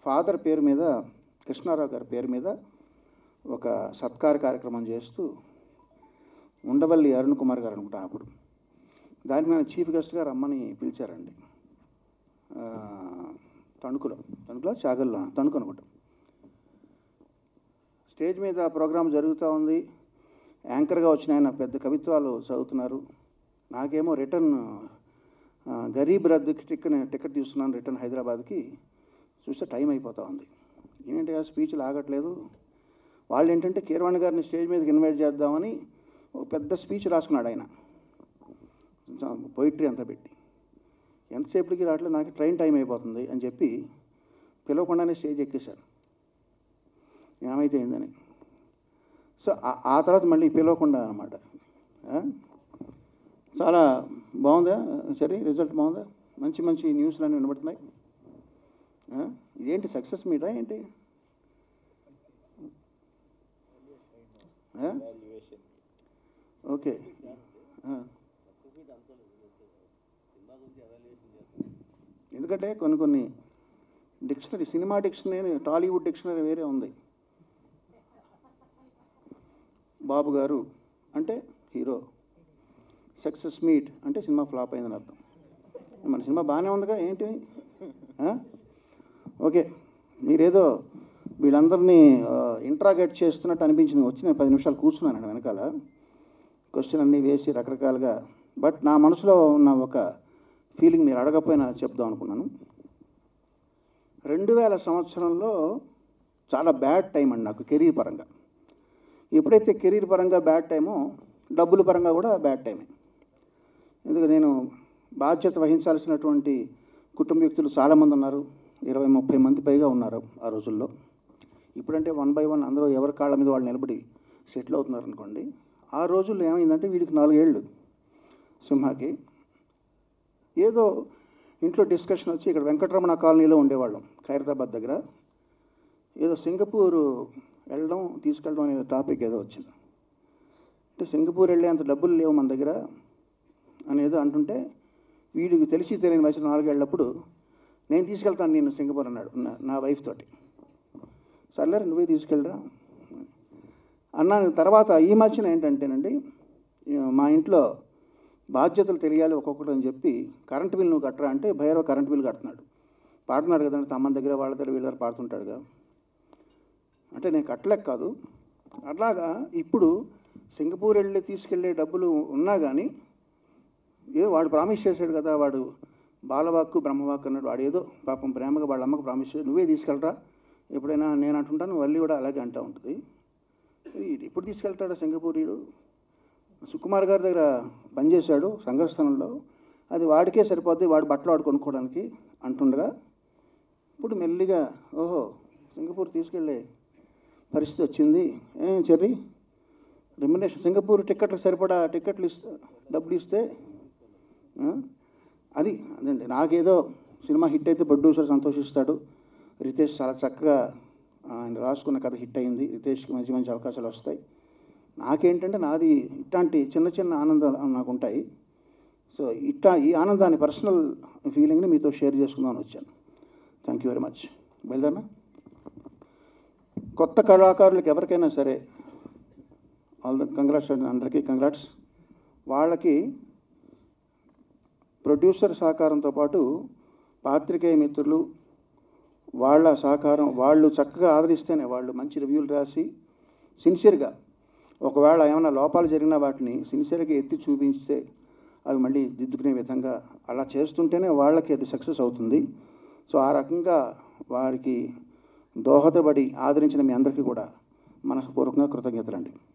Father పేరు మీద కృష్ణారావు గారి పేరు మీద ఒక సత్కార కార్యక్రమం చేస్తూ ఉండవల్లి అరుణ్ కుమార్ గారు అనుకుంటాను అప్పుడు దానికి నన్ను చీఫ్ గెస్ట్గా రమ్మని పిలిచారండి ఆ, తణుకులో తణుకులో చాగల్లో తణుకు అనుకుంటా స్టేజ్ మీద ప్రోగ్రాం జరుగుతూ ఉంది యాంకర్గా వచ్చిన ఆయన పెద్ద కవిత్వాలు చదువుతున్నారు నాకేమో రిటర్న్ ఆ, గరీబ్ రద్దుకి టికెట్ టికెట్ తీసుకున్నాను రిటర్న్ హైదరాబాద్కి చూస్తే టైం అయిపోతూ ఉంది ఏంటంటే ఆ స్పీచ్లు ఆగట్లేదు వాళ్ళు ఏంటంటే కీరవాణి గారిని స్టేజ్ మీదకి ఇన్వైట్ చేద్దామని ఒక పెద్ద స్పీచ్ రాసుకున్నాడు ఆయన పోయిట్రీ అంతా పెట్టి ఎంతసేపటికి రావట్లేదు నాకు ట్రైన్ టైం అయిపోతుంది అని చెప్పి పిలవకుండానే స్టేజ్ ఎక్కేశారు ఏమైతే అయిందని సో ఆ- ఆ తర్వాత మళ్ళీ పిలవకుండా అనమాట చాలా బాగుందా సరే రిజల్ట్ బాగుందా మంచి మంచి న్యూస్లు అన్నీ వినబడుతున్నాయి ఆ? ఇదేంటి సక్సెస్ మీటా ఏంటి ఆ? ఓకే ఆ. ఎందుకంటే కొన్ని కొన్ని dictionary cinema dictionary Tollywood dictionary వేరే ఉంది బాబు గారు అంటే హీరో సక్సెస్ మీట్ అంటే సినిమా ఫ్లాప్ అయిందని అర్థం మన సినిమా బాగానే ఉందిగా ఏంటి ఆ? ఓకే మీరేదో వీళ్ళందరినీ ఇంట్రాగేట్ చేస్తున్నట్టు అనిపించింది వచ్చి నేను పది నిమిషాలు కూర్చున్నాను వెనకాల క్వశ్చన్ అన్నీ వేసి రకరకాలుగా బట్ నా మనసులో ఉన్న ఒక ఫీలింగ్ మీరు అడగపోయినా చెప్దాం అనుకున్నాను రెండు వేల సంవత్సరంలో చాలా బ్యాడ్ టైం అండి నాకు కెరీర్ పరంగా ఎప్పుడైతే కెరీర్ పరంగా బ్యాడ్ టైమో డబ్బుల పరంగా కూడా బ్యాడ్ టైమే ఎందుకు నేను బాధ్యత వహించాల్సినటువంటి కుటుంబ వ్యక్తులు చాలామంది ఉన్నారు ఇరవై ముప్పై మంది పైగా ఉన్నారు ఆ రోజుల్లో ఇప్పుడంటే వన్ బై వన్ అందరూ ఎవరి కాళ్ళ మీద వాళ్ళు నిలబడి సెటిల్ అవుతున్నారు అనుకోండి ఆ రోజుల్లో ఏమైందంటే వీడికి నాలుగేళ్ళు సింహాకి ఏదో ఇంట్లో డిస్కషన్ వచ్చి ఇక్కడ వెంకటరమణ కాలనీలో ఉండేవాళ్ళం ఖైరతాబాద్ దగ్గర ఏదో సింగపూర్ వెళ్ళడం తీసుకెళ్ళడం అనే టాపిక్ ఏదో వచ్చింది అంటే సింగపూర్ వెళ్ళేంత డబ్బులు లేవు మన దగ్గర అనేదో అంటుంటే వీడికి తెలిసి తెలియని వయసు నాలుగేళ్ళప్పుడు నేను తీసుకెళ్తాను నేను సింగపూర్ అన్నాడు నా నా వైఫ్ తోటి సర్లేరు నువ్వే తీసుకెళ్ళరా అన్నాను తర్వాత ఈ మధ్యన ఏంటంటేనండి ఈ మా ఇంట్లో బాధ్యతలు తెలియాలి ఒక్కొక్కటి అని చెప్పి కరెంట్ బిల్ నువ్వు కట్టరా అంటే భైరవ కరెంట్ బిల్ కడుతున్నాడు పాడుతున్నాడు కదండి తమ్మ దగ్గర వాళ్ళ దగ్గర వీళ్ళ దగ్గర పాడుతుంటాడుగా అంటే నేను కట్టలేక కాదు అట్లాగా ఇప్పుడు సింగపూర్ వెళ్ళి తీసుకెళ్ళే డబ్బులు ఉన్నా కానీ ఏ వాడు ప్రామిస్ చేశాడు కదా వాడు బాలవాక్కు బ్రహ్మవాక్కు అన్నాడు వాడు ఏదో పాపం ప్రేమగా వాళ్ళ అమ్మకు ప్రామిస్ చేశాడు నువ్వే తీసుకెళ్ళరా ఎప్పుడైనా నేను అంటుంటాను వల్లి కూడా అలాగే అంటూ ఉంటుంది ఈ- ఇప్పుడు తీసుకెళ్తాడు సింగపూరీడు సుకుమార్ గారి దగ్గర పనిచేశాడు సంఘస్థానంలో అది వాడికే సరిపోద్ది వాడు బట్టలు వాడు కొనుక్కోవడానికి అంటుండగా ఇప్పుడు మెల్లిగా ఓహో సింగపూర్ తీసుకెళ్ళే పరిస్థితి వచ్చింది ఏం చెర్రీ రెమ్యునేషన్ సింగపూర్ టికెట్లు సరిపడా టికెట్లు ఇస్తే డబ్బులు ఇస్తే ఆ, అది అదండి నాకేదో సినిమా హిట్ అయితే ప్రొడ్యూసర్ సంతోషిస్తాడు రితేష్ చాలా చక్కగా ఆయన రాసుకున్న కథ హిట్ అయింది రితేష్కి మంచి మంచి అవకాశాలు వస్తాయి నాకేంటంటే నాది ఇట్లాంటి చిన్న చిన్న ఆనందాలు నాకు ఉంటాయి సో ఇట్టా ఈ ఆనందాన్ని పర్సనల్ ఫీలింగ్ని మీతో షేర్ చేసుకుందామని వచ్చాను థ్యాంక్ యూ వెరీ మచ్ బయలుదేరనా కొత్త కళాకారులకు ఎవరికైనా సరే ఆల్ ద కంగ్రాట్స్ అందరికీ కంగ్రాట్స్ వాళ్ళకి ప్రొడ్యూసర్ సహకారంతో పాటు పాత్రికేయ మిత్రులు వాళ్ళ సహకారం వాళ్ళు చక్కగా ఆదరిస్తేనే వాళ్ళు మంచి రివ్యూలు రాసి సిన్సియర్గా ఒకవేళ ఏమైనా లోపాలు జరిగిన వాటిని సిన్సియర్గా ఎత్తి చూపించితే అవి మళ్ళీ దిద్దుకునే విధంగా అలా చేస్తుంటేనే వాళ్ళకి అది సక్సెస్ అవుతుంది సో ఆ రకంగా వారికి దోహదపడి ఆదరించిన మీ అందరికీ కూడా మనస్పూర్వకంగా కృతజ్ఞతలండి